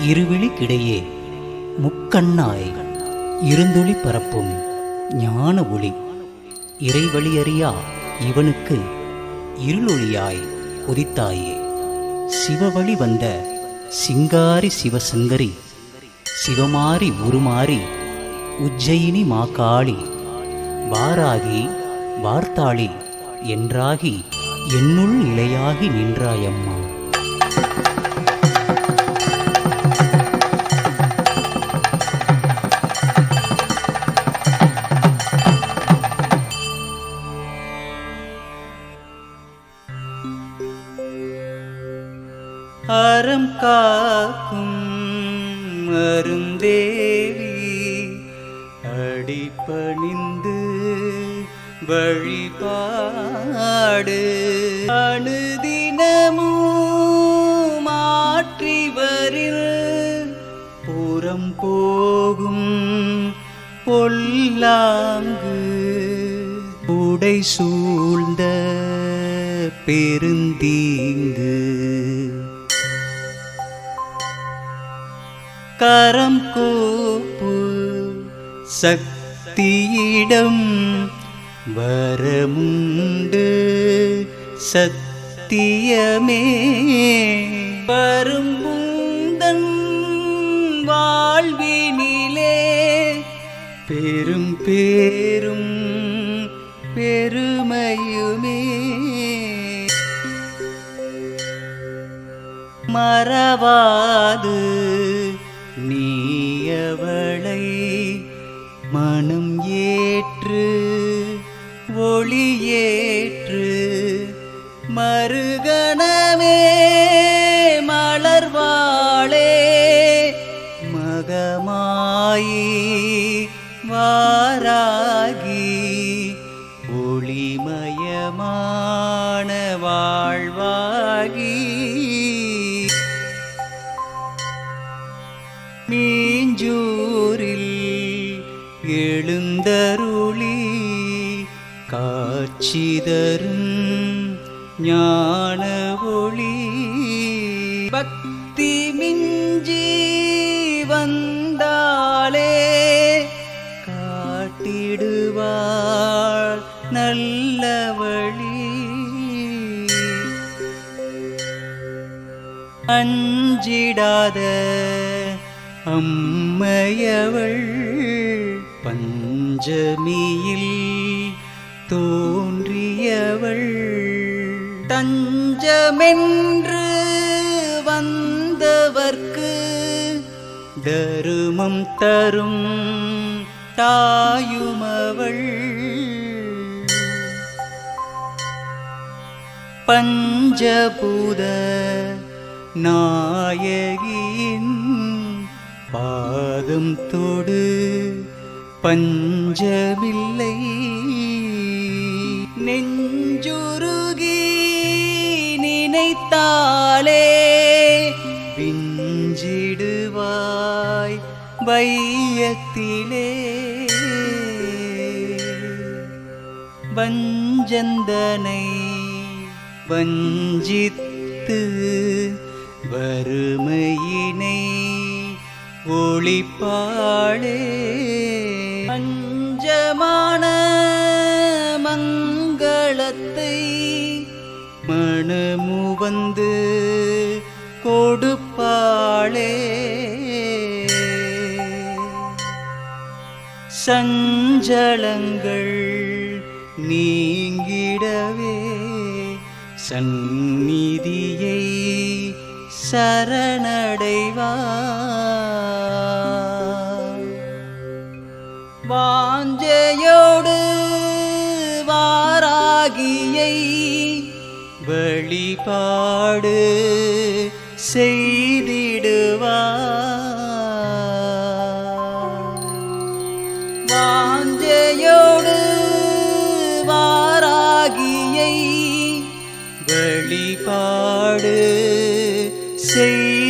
இருவிழிக்கிடையே முக்கண்ணாய் இருந்தொளி பரப்பும் ஞான ஒளி இறைவழியறியா இவனுக்கு இருளொளியாய் உதித்தாயே சிவவழி வந்த சிங்காரி சிவசங்கரி சிவமாரி உருமாறி உஜ்ஜயினி மாகாளி வாராகி வார்த்தாளி என்றாகி என்னுள் இலையாகி நின்றாயம்மா அறம் காக்கும் அருந்தேவி அடிபணிந்து வழிபாடு அணுதினமும் மாற்றிவரில் புறம் போகும் பொல்லாங்கு உடை சூழ்ந்த பெருந்தீங்கு கரம் கூப்பு சக்தியிடம் வரமுண்டு சத்தியமே வரும்புந்தன் வாழ்வினிலே பெரும் பேரும் பெருமையுமே மறவாது நீயவளை மனம் ஏற்று ஒளியேற்று மறுகணமே மலர்வாளே மகமாயி வாராகி ஒளிமயமான வாழ்வாகி மீஞ்சூரில் எழுந்தருளி காட்சிதரும் ஞான ஒளி பக்தி மிஞ்சி வந்தாளே காட்டிடுவாள் நல்ல வழி அஞ்சிடாத அம்மையவள் பஞ்சமியில் தோன்றியவள் தஞ்சமென்று வந்தவர்க்கு தருமம் தரும் தாயுமவள் பஞ்சபூத நாயகியின் பாதம் தொடு பஞ்சமில்லை நெஞ்சுருகி நினைத்தாலே விஞ்சிடுவாய் வையத்திலே வஞ்சந்தனை வஞ்சித்து வறுமையினை ஒளிப்பாளே அஞ்சமான மங்களத்தை மனமு வந்து கொடுப்பாளே சஞ்சலங்கள் நீங்கிடவே சந்நிதியை சரணடைவார் வாஞ்சையோடு வாராகியை வழிபாடு செய்திடுவார் வாஞ்சையோடு வாராகியை வழிபாடு செய்